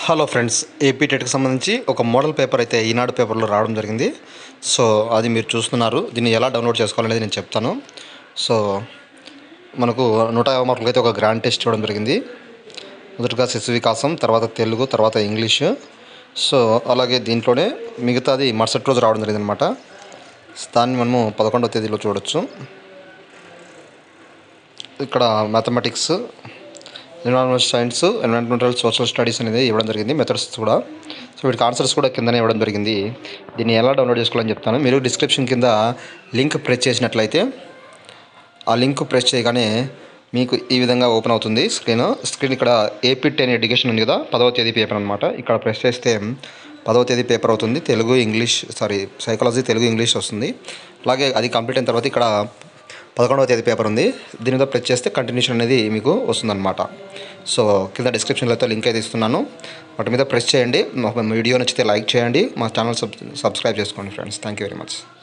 hello friends AP టెట్కి సంబంధించి ఒక model paper అయితే ఈనాడు పేపర్లో రావడం జరిగింది సో అది మీరు చూస్తున్నారు దీన్ని ఎలా డౌన్లోడ్ చేసుకోవాలనేది నేను చెప్తాను సో మనకు నూట యాభై మార్కులకి అయితే ఒక గ్రాండ్ టెస్ట్ ఇవ్వడం జరిగింది మొదటగా శిశు వికాసం తర్వాత తెలుగు తర్వాత ఇంగ్లీష్ సో అలాగే దీంట్లోనే మిగతాది మరుసటి రోజు రావడం జరిగింది అనమాట దాన్ని మనము పదకొండవ తేదీలో చూడొచ్చు ఇక్కడ mathematics environmental science environmental social studies అనేది ఇవ్వడం జరిగింది మెథడ్స్ కూడా సో వీటికి ఆన్సర్స్ కూడా కిందనే ఇవ్వడం జరిగింది దీన్ని ఎలా డౌన్లోడ్ చేసుకోవాలని చెప్తాను మీరు డిస్క్రిప్షన్ కింద లింక్ ప్రెస్ చేసినట్లయితే ఆ లింక్ ప్రెస్ చేయగానే మీకు ఈ విధంగా ఓపెన్ అవుతుంది స్క్రీన్ స్క్రీన్ ఇక్కడ ఏపీ టెన్ ఎడ్యుకేషన్ ఉంది కదా పదవ తేదీ పేపర్ అనమాట ఇక్కడ ప్రెస్ చేస్తే పదవ తేదీ పేపర్ అవుతుంది Telugu English sorry psychology Telugu English వస్తుంది అలాగే అది కంప్లీట్ అయిన తర్వాత ఇక్కడ పదకొండవ తేదీ పేపర్ ఉంది దీని మీద ప్రెస్ చేస్తే కంటిన్యూషన్ అనేది మీకు వస్తుందన్నమాట సో కింద డిస్క్రిప్షన్లో అయితే లింక్ అయితే ఇస్తున్నాను వాటి మీద ప్రెస్ చేయండి మా వీడియో నచ్చితే లైక్ చేయండి మా ఛానల్ సబ్ సబ్స్క్రైబ్ చేసుకోండి friends thank you very much